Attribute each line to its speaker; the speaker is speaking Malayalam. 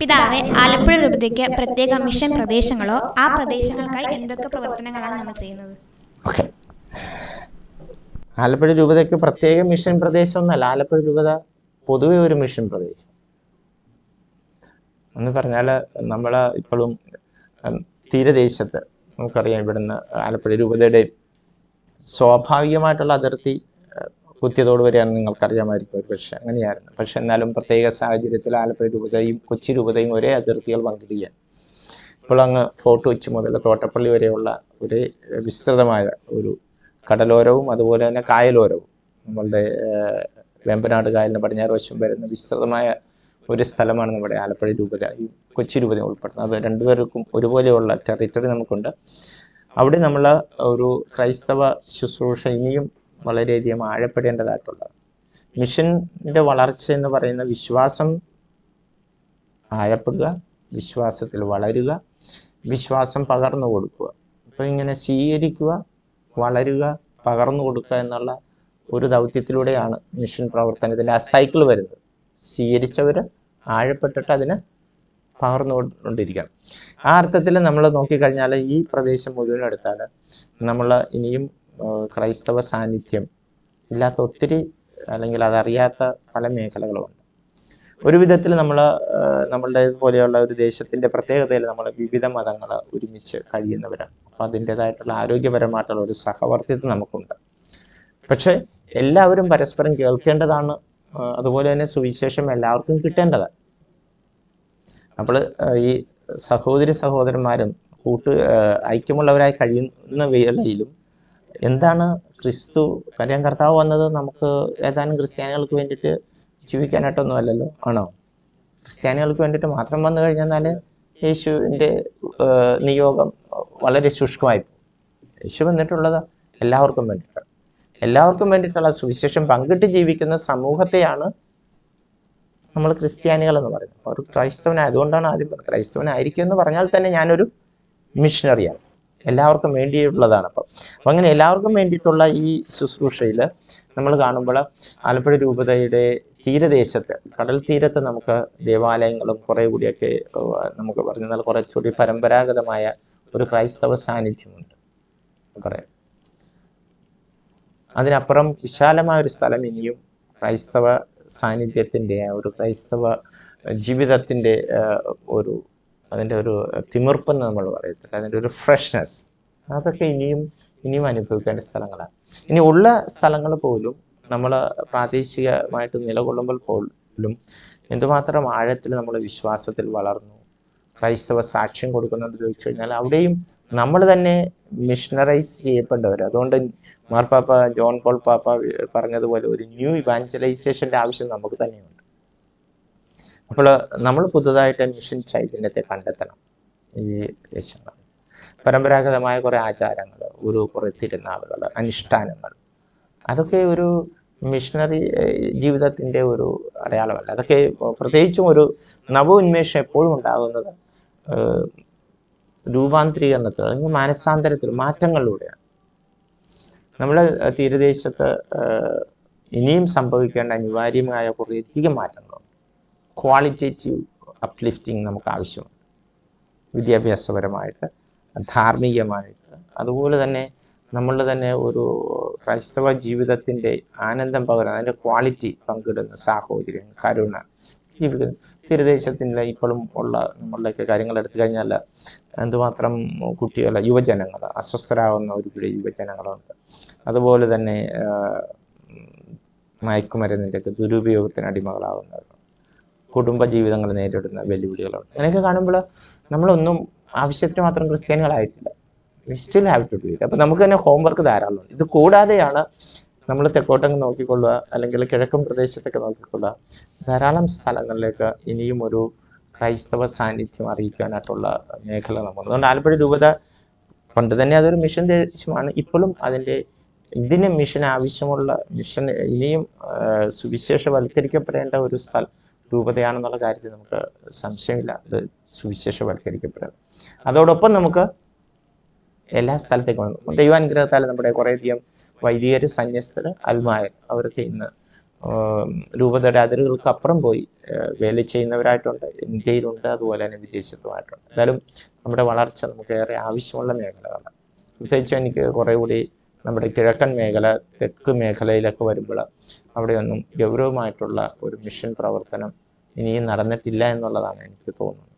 Speaker 1: പിതാവെ ആലപ്പുഴ രൂപതയ്ക്ക് പ്രത്യേക മിഷൻ പ്രദേശങ്ങളോ ആ പ്രദേശങ്ങൾക്കായി എന്തൊക്കെ പ്രവർത്തനങ്ങളാണ് നമ്മൾ ചെയ്യുന്നത്
Speaker 2: ഓക്കെ ആലപ്പുഴ രൂപതയ്ക്ക് പ്രത്യേക മിഷൻ പ്രദേശമൊന്നുമല്ല ആലപ്പുഴ രൂപത പൊതുവെ ഒരു മിഷൻ പ്രദേശം എന്ന് പറഞ്ഞാൽ നമ്മൾ ഇപ്പോഴും ഉം, തീരദേശത്ത് നമുക്കറിയാം ഇവിടുന്ന് ആലപ്പുഴ രൂപതയുടെ സ്വാഭാവികമായിട്ടുള്ള അതിർത്തി ഏഹ്, കുത്തിയതോട് വരെയാണ് നിങ്ങൾക്കറിയാമായിരിക്കും ഒരു പക്ഷേ അങ്ങനെയായിരുന്നു പക്ഷെ എന്നാലും പ്രത്യേക സാഹചര്യത്തിൽ ആലപ്പുഴ രൂപതയും കൊച്ചി രൂപതയും ഒരേ അതിർത്തികൾ പങ്കിടുകയാണ് ഇപ്പോൾ അങ്ങ് ഫോർട്ട് കൊച്ചി മുതൽ തോട്ടപ്പള്ളി വരെയുള്ള ഒരു വിസ്തൃതമായ ഒരു കടലോരവും അതുപോലെ തന്നെ കായലോരവും നമ്മളുടെ ഏഹ്, വേമ്പനാട് കായലിന് പടിഞ്ഞാറ് വശം വരുന്ന വിസ്തൃതമായ ഒരു സ്ഥലമാണ് നമ്മുടെ ആലപ്പുഴ രൂപത ഈ കൊച്ചി രൂപത ഉൾപ്പെടുന്നത് അത് രണ്ടുപേർക്കും ഒരുപോലെയുള്ള ടെറിറ്ററി നമുക്കുണ്ട് അവിടെ നമ്മൾ ഒരു ക്രൈസ്തവ ശുശ്രൂഷ ഇനിയും വളരെയധികം ആഴപ്പെടേണ്ടതായിട്ടുള്ളത് മിഷൻ്റെ വളർച്ച എന്ന് പറയുന്ന വിശ്വാസം ആഴപ്പെടുക വിശ്വാസത്തിൽ വളരുക വിശ്വാസം പകർന്നു കൊടുക്കുക അപ്പോൾ ഇങ്ങനെ സ്വീകരിക്കുക വളരുക പകർന്നു കൊടുക്കുക എന്നുള്ള ഒരു ദൗത്യത്തിലൂടെയാണ് മിഷൻ പ്രവർത്തനത്തിൻ്റെ ആ സൈക്കിൾ വരുന്നത് സ്വീകരിച്ചവർ ആഴപ്പെട്ടിട്ട് അതിന് പകർന്നു കൊണ്ടിരിക്കണം ആ അർത്ഥത്തിൽ നമ്മൾ നോക്കിക്കഴിഞ്ഞാൽ ഈ പ്രദേശം മുഴുവൻ എടുത്താൽ നമ്മൾ ഇനിയും ആ, ക്രൈസ്തവ സാന്നിധ്യം ഇല്ലാത്ത ഒത്തിരി അല്ലെങ്കിൽ അതറിയാത്ത പല മേഖലകളുമുണ്ട് ഒരു വിധത്തിൽ നമ്മൾ നമ്മളുടെ പോലെയുള്ള ഒരു ദേശത്തിൻ്റെ പ്രത്യേകതയിൽ നമ്മൾ വിവിധ മതങ്ങൾ ഒരുമിച്ച് കഴിയുന്നവരാണ് അപ്പം അതിൻ്റെതായിട്ടുള്ള ആരോഗ്യപരമായിട്ടുള്ള ഒരു സഹവർത്തിത്വം നമുക്കുണ്ട് പക്ഷേ എല്ലാവരും പരസ്പരം കേൾക്കേണ്ടതാണ് ആ, അതുപോലെ തന്നെ സുവിശേഷം എല്ലാവർക്കും കിട്ടേണ്ടതാണ് അപ്പോൾ ഈ സഹോദരി സഹോദരന്മാരും കൂട്ട് ആ, ഐക്യമുള്ളവരായി കഴിയുന്ന വേളയിലും എന്താണ് ക്രിസ്തു കാര്യം കർത്താവ് വന്നത് നമുക്ക് ഏതാനും ക്രിസ്ത്യാനികൾക്ക് വേണ്ടിയിട്ട് ജീവിക്കാനായിട്ടൊന്നും അല്ലല്ലോ ആണോ ക്രിസ്ത്യാനികൾക്ക് വേണ്ടിയിട്ട് മാത്രം വന്നു കഴിഞ്ഞാൽ യേശുവിൻ്റെ ആ, നിയോഗം വളരെ ശുഷ്കമായി പോകും യേശു വന്നിട്ടുള്ളത് എല്ലാവർക്കും വേണ്ടിയിട്ടാണ് എല്ലാവർക്കും വേണ്ടിയിട്ടുള്ള സുവിശേഷം പങ്കിട്ട് ജീവിക്കുന്ന സമൂഹത്തെയാണ് നമ്മൾ ക്രിസ്ത്യാനികൾ എന്ന് പറയുന്നത് ഒരു ക്രൈസ്തവനായ അതുകൊണ്ടാണ് ആദ്യം പറഞ്ഞത് ക്രൈസ്തവനായിരിക്കും എന്ന് പറഞ്ഞാൽ തന്നെ ഞാനൊരു മിഷണറിയാണ് എല്ലാവർക്കും വേണ്ടിയുള്ളതാണ് അപ്പം അപ്പം അങ്ങനെ എല്ലാവർക്കും വേണ്ടിയിട്ടുള്ള ഈ ശുശ്രൂഷയിൽ നമ്മൾ കാണുമ്പോൾ ആലപ്പുഴ രൂപതയുടെ തീരദേശത്ത് കടൽ തീരത്ത് നമുക്ക് ദേവാലയങ്ങളും കുറേ കൂടിയൊക്കെ ഏഹ്, നമുക്ക് പറഞ്ഞാൽ കുറച്ചുകൂടി പരമ്പരാഗതമായ ഒരു ക്രൈസ്തവ സാന്നിധ്യമുണ്ട് പറയാം അതിനപ്പുറം വിശാലമായ ഒരു സ്ഥലം ഇനിയും ക്രൈസ്തവ സാന്നിധ്യത്തിൻ്റെ ആ ഒരു ക്രൈസ്തവ ജീവിതത്തിൻ്റെ ഒരു അതിൻ്റെ ഒരു തിമിർപ്പെന്ന് നമ്മൾ പറയത്തില്ല അതിൻ്റെ ഒരു ഫ്രഷ്നെസ് അതൊക്കെ ഇനിയും ഇനിയും അനുഭവിക്കേണ്ട സ്ഥലങ്ങളാണ് ഇനി ഉള്ള സ്ഥലങ്ങൾ പോലും നമ്മൾ പ്രാദേശികമായിട്ട് നിലകൊള്ളുമ്പോൾ പോലും എന്തുമാത്രം ആഴത്തിൽ നമ്മൾ വിശ്വാസത്തിൽ വളർന്നു ക്രൈസ്തവ സാക്ഷ്യം കൊടുക്കുന്നുണ്ട് ചോദിച്ചു കഴിഞ്ഞാൽ അവിടെയും നമ്മൾ തന്നെ മിഷണറൈസ് ചെയ്യപ്പെട്ടവർ അതുകൊണ്ട് മാർപ്പാപ്പ ജോൺ പോൾ പാപ്പ പറഞ്ഞതുപോലെ ഒരു ന്യൂ ഇവാഞ്ചലൈസേഷൻ്റെ ആവശ്യം നമുക്ക് തന്നെയുണ്ട് അപ്പോൾ നമ്മൾ പുതുതായിട്ട് മിഷൻ ചൈതന്യത്തെ കണ്ടെത്തണം ഈ ദേശങ്ങൾ പരമ്പരാഗതമായ കുറേ ആചാരങ്ങൾ ഒരു കുറേ തിരുനാളുകൾ അനുഷ്ഠാനങ്ങൾ അതൊക്കെ ഒരു മിഷണറി ജീവിതത്തിൻ്റെ ഒരു അടയാളമല്ല അതൊക്കെ പ്രത്യേകിച്ചും ഒരു നവ ഉന്മേഷം എപ്പോഴും ഉണ്ടാകുന്നത് ഏഹ്, രൂപാന്തരീകരണത്തിൽ അല്ലെങ്കിൽ മാനസാന്തരത്തിൽ മാറ്റങ്ങളിലൂടെയാണ് നമ്മുടെ തീരദേശത്ത് ഏഹ്, ഇനിയും സംഭവിക്കേണ്ട അനിവാര്യമായ കുറേയധികം മാറ്റങ്ങളുണ്ട് ക്വാളിറ്റേറ്റീവ് അപ്ലിഫ്റ്റിംഗ് നമുക്ക് ആവശ്യമുണ്ട് വിദ്യാഭ്യാസപരമായിട്ട് ധാർമ്മികമായിട്ട് അതുപോലെ തന്നെ നമ്മളുടെ തന്നെ ഒരു ക്രൈസ്തവ ജീവിതത്തിൻ്റെ ആനന്ദം പകരുന്ന അതിൻ്റെ ക്വാളിറ്റി പങ്കിടുന്ന സാഹോദര്യം കരുണ ജീവിക്കുന്ന തീരദേശത്തിൻ്റെ ഇപ്പോഴും ഉള്ള നമ്മളുടെയൊക്കെ കാര്യങ്ങൾ എടുത്തു കഴിഞ്ഞാൽ എന്തുമാത്രം കുട്ടികൾ യുവജനങ്ങൾ അസ്വസ്ഥരാകുന്ന ഒരുപിടി യുവജനങ്ങളുണ്ട് അതുപോലെ തന്നെ ആ, മയക്കുമരുന്നിൻ്റെയൊക്കെ ദുരുപയോഗത്തിന് അടിമകളാകുന്നവരുണ്ട് കുടുംബ ജീവിതങ്ങൾ നേരിടുന്ന വെല്ലുവിളികളുണ്ട് അങ്ങനെയൊക്കെ കാണുമ്പോൾ നമ്മളൊന്നും ആവശ്യത്തിന് മാത്രം ക്രിസ്ത്യാനികളായിട്ടില്ല we still have to do it അപ്പം നമുക്ക് തന്നെ ഹോംവർക്ക് ധാരാളമുണ്ട് ഇത് കൂടാതെയാണ് നമ്മൾ തെക്കോട്ടങ്ങ് നോക്കിക്കൊള്ളുക അല്ലെങ്കിൽ കിഴക്കൻ പ്രദേശത്തൊക്കെ നോക്കിക്കൊള്ളുക ധാരാളം സ്ഥലങ്ങളിലേക്ക് ഇനിയും ഒരു ക്രൈസ്തവ സാന്നിധ്യം അറിയിക്കാനായിട്ടുള്ള മേഖല നമുക്ക് അതുകൊണ്ട് ആലപ്പുഴ രൂപത പണ്ട് തന്നെ അതൊരു മിഷൻ ദേശമാണ് ഇപ്പോഴും അതിൻ്റെ ഇതിന് മിഷൻ ആവശ്യമുള്ള മിഷൻ ഇനിയും ആ, സുവിശേഷവൽക്കരിക്കപ്പെടേണ്ട ഒരു സ്ഥലം രൂപതയാണെന്നുള്ള കാര്യത്തിൽ നമുക്ക് സംശയമില്ല അത് സുവിശേഷവൽക്കരിക്കപ്പെടണം അതോടൊപ്പം നമുക്ക് എല്ലാ സ്ഥലത്തേക്കും വന്നു ദൈവാനുഗ്രഹത്താൽ നമ്മുടെ കുറേയധികം വൈദികർ സന്യസ്തർ അൽമായർ അവരൊക്കെ ഇന്ന് ആം, രൂപതയുടെ അതിരുകൾക്ക് അപ്പുറം പോയി ആ, വേല ചെയ്യുന്നവരായിട്ടുണ്ട് ഇന്ത്യയിലുണ്ട് അതുപോലെ തന്നെ വിദേശത്തുമായിട്ടുണ്ട് എന്തായാലും നമ്മുടെ വളർച്ച നമുക്ക് ഏറെ ആവശ്യമുള്ള മേഖലകളാണ് പ്രത്യേകിച്ച് എനിക്ക് കുറേ കൂടി നമ്മുടെ കിഴക്കൻ മേഖല തെക്ക് മേഖലയിലൊക്കെ വരുമ്പോൾ അവിടെയൊന്നും ഗൗരവമായിട്ടുള്ള ഒരു മിഷൻ പ്രവർത്തനം ഇനിയും നടന്നിട്ടില്ല എന്നുള്ളതാണ് എനിക്ക് തോന്നുന്നത്